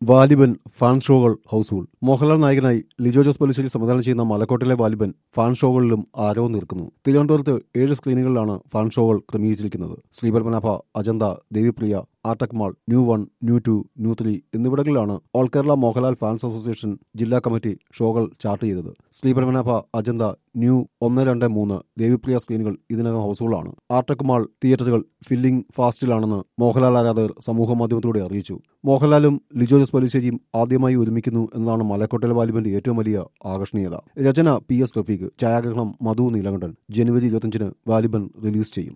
Vaaliban fan ഷോകൾ house full Mohanlal നായകനായി ലിജോ ജോസ് പല്ലിശ്ശേരി സംവിധാനം ചെയ്യുന്ന മലക്കോട്ടിലെ വാലിബൻ ഫാൻ ഷോകളിലും ആരവം നിൽക്കുന്നു തിരുവനന്തപുരത്ത് ഏഴ് സ്ക്രീനുകളിലാണ് ഫാൻ ഷോകൾ ക്രമീകരിച്ചിരിക്കുന്നത് Sreepadmanabha Ajantha Devipriya Artech mall new one new two new three എന്നിവിടങ്ങളിലാണ് all Kerala Mohanlal fans association ജില്ലാ കമ്മിറ്റി ഷോകൾ ചാർട്ട് ചെയ്തത് ശ്രീപരമനാഭ അജന്ത ന്യൂ ഒന്ന് രണ്ട് മൂന്ന് ദേവിപ്രിയ സ്ക്രീനുകൾ ഇതിനകം ഹൗസ്ഫുള്ളാണ് ആർട്ടക് മാൾ തിയേറ്ററുകൾ ഫില്ലിംഗ് ഫാസ്റ്റിലാണെന്ന് മോഹൻലാൽ ആരാധകർ സമൂഹ മാധ്യമത്തിലൂടെ അറിയിച്ചു മോഹൻലാലും ലിജോ ജോസ് പല്ലിശ്ശേരിയും ആദ്യമായി ഒരുമിക്കുന്നു എന്നതാണ് മലക്കോട്ടെലെ വാലിബന്റെ ഏറ്റവും വലിയ ആകർഷണീയത രചന പി എസ് റഫീഖ് ഛായാഗ്രഹണം മധു നീലകണ്ഠൻ ജനുവരി ഇരുപത്തിയഞ്ചിന് വാലിബൻ റിലീസ് ചെയ്യും